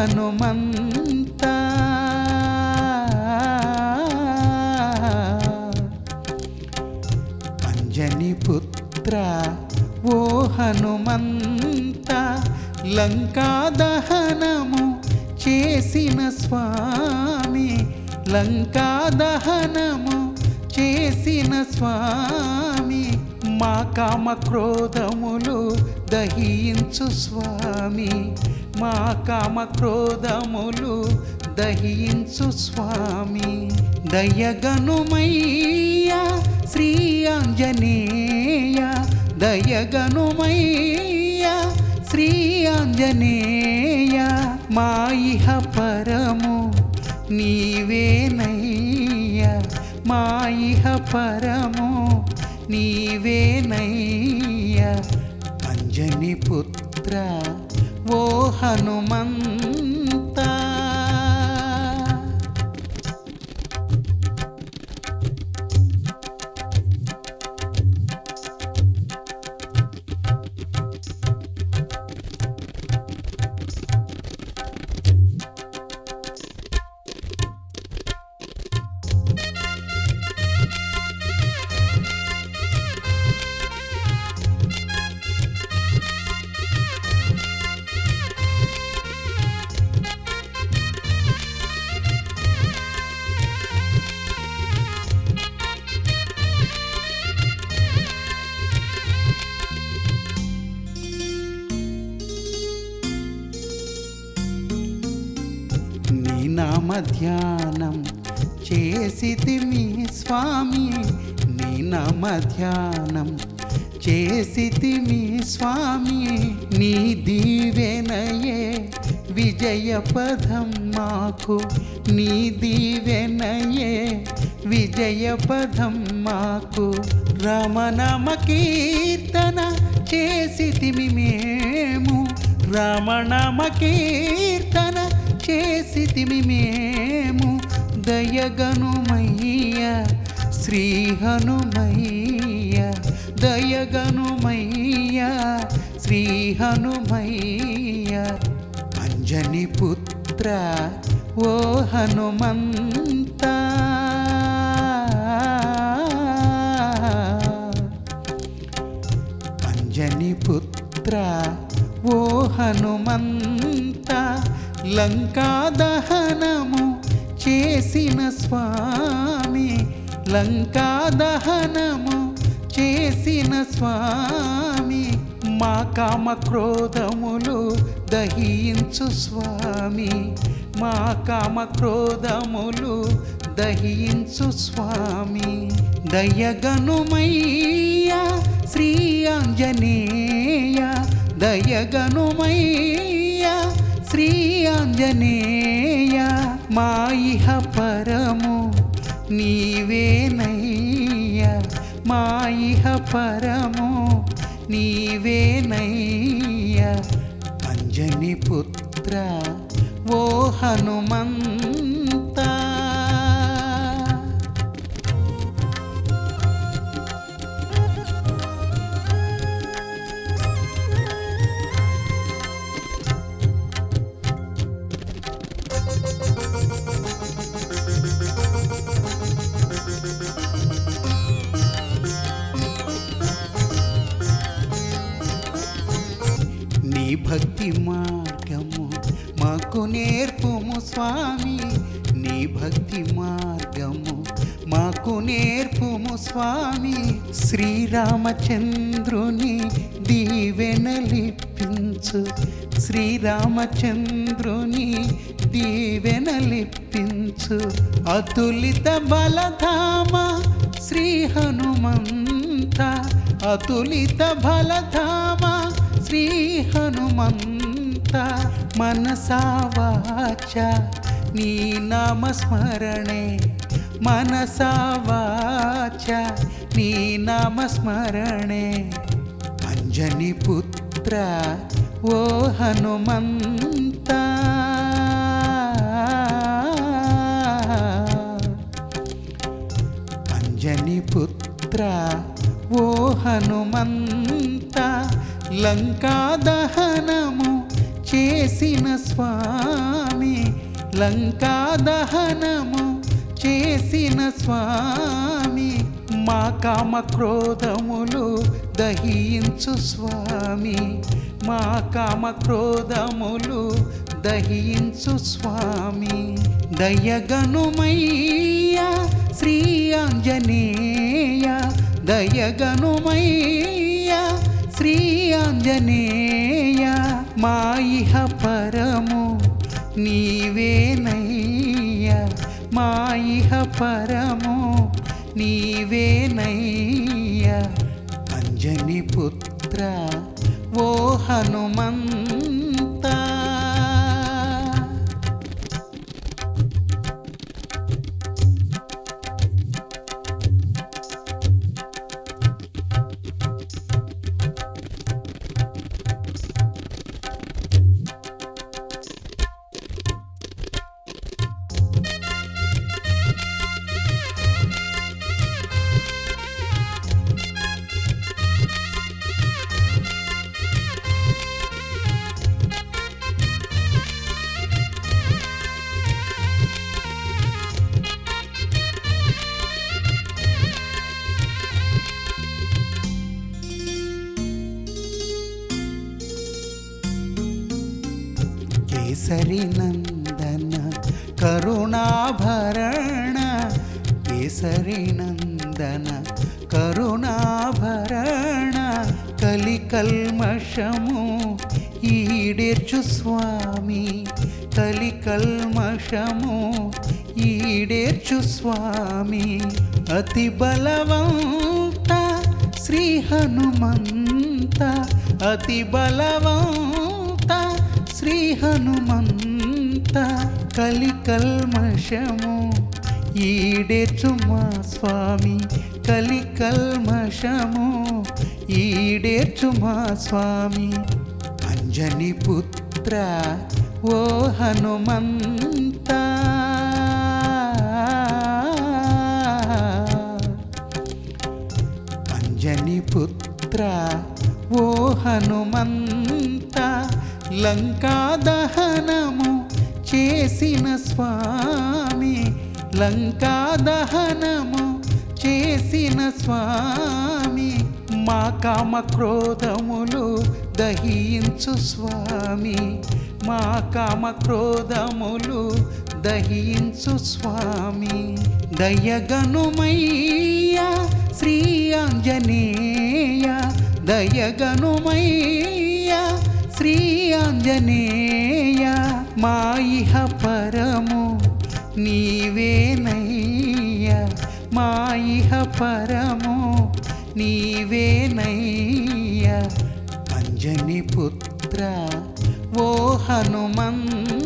హనుమంత అంజని పుత్ర ఓ హనుమంత లంకా దహనము చేసిన స్వామి లంకా దహనము చేసిన స్వామి మా కామ క్రోధములు దహించు స్వామి మా కామ క్రోధములు దహించు స్వామి దయగనుమయ్యా శ్రీ ఆంజనేయ దయగనుమయ్యా శ్రీ ఆంజనేయ మా ఇహ పరము నీవేనయ్యా మా ఇహ పరము నీవేనయ్యా అంజని పుత్ర ఓ హనుమంత నీ నామ ధ్యానం చేసితి మీ స్వామి నీ నామ ధ్యానం చేసితి మీ స్వామి నీ దీవెనయే విజయ పదం మాకు నీ దీవెనయే విజయ పదం మాకు రమణమ కీర్తన చేసితిమి మేము రమణమ కీర్తన చేసితిమి మేము దయగనుమయ్య శ్రీ హనుమయ్య దయగనుమయ్య శ్రీ హనుమయ్య అంజని పుత్ర ఓ హనుమంత అంజని పుత్ర ఓ హనుమంత లంకా దహనము చేసిన స్వామి లంకా దహనము చేసిన స్వామి మా కామ క్రోధములు దహించు స్వామి మా కామ క్రోధములు దహించు స్వామి దయగనుమయ్యా శ్రీ ఆంజనేయ దయగనుమయ్యా శ్రీ ఆంజనేయ మా ఇహ పరము నీవేనయ్యా మా ఇహ పరము నీవేనయ్యా అంజని పుత్ర ఓ హనుమంత నీ భక్తి మార్గము మాకు నేర్పుము స్వామి నీ భక్తి మార్గము మాకు నేర్పుము స్వామి శ్రీరామచంద్రుని దీవెనలిప్పించు శ్రీరామచంద్రుని దీవెనలిప్పించు అతులిత బలధామ శ్రీ హనుమంత అతులిత బలధామ శ్రీ హనుమంత మనసా వాచ నీ నామస్మరణే మనసా వాచ నీ నామస్మరణే అంజని పుత్ర ఓ హనుమంత అంజని పుత్ర ఓ హనుమంత లంకా దహనము చేసిన స్వామి లంకా దహనము చేసిన స్వామి మా కామ క్రోధములు దహించు స్వామి మా కామ క్రోధములు దహించు స్వామి దయగనుమయ్యా శ్రీ ఆంజనేయ దయగనుమయ్యా శ్రీ ఆంజనేయ మా ఇహ పరము నీవేనయ్యా మా ఇహ పరము నీవేనయ్యా అంజని పుత్ర ఓ హనుమంతా కేసరి నందన కరుణాభరణ కేసరి నందన కరుణాభరణ కలికల్మషము ఈడేర్చు స్వామి కలికల్మషము ఈడేర్చు స్వామి అతి బలవంత శ్రీ హనుమంత అతి బలవంత శ్రీ హనుమంత కలికల్మషము ఈడేర్చు మా స్వామి కలికల్మషము ఈడేర్చు మా స్వామి అంజని పుత్ర ఓ హనుమంత అంజని పుత్ర ఓ హనుమంత లంకా దహనము చేసిన స్వామి లంకా దహనము చేసిన స్వామి మా కామ క్రోధములు దహించు స్వామి మా కామ క్రోధములు దహించు స్వామి దయగనుమయ్యా శ్రీ ఆంజనేయ దయగనుమయ్యా శ్రీ ఆంజనేయ మా ఇహ పరము నీవేనయ్యా మా ఇహ పరము నీవేనయ్యా అంజని పుత్ర ఓ హనుమంత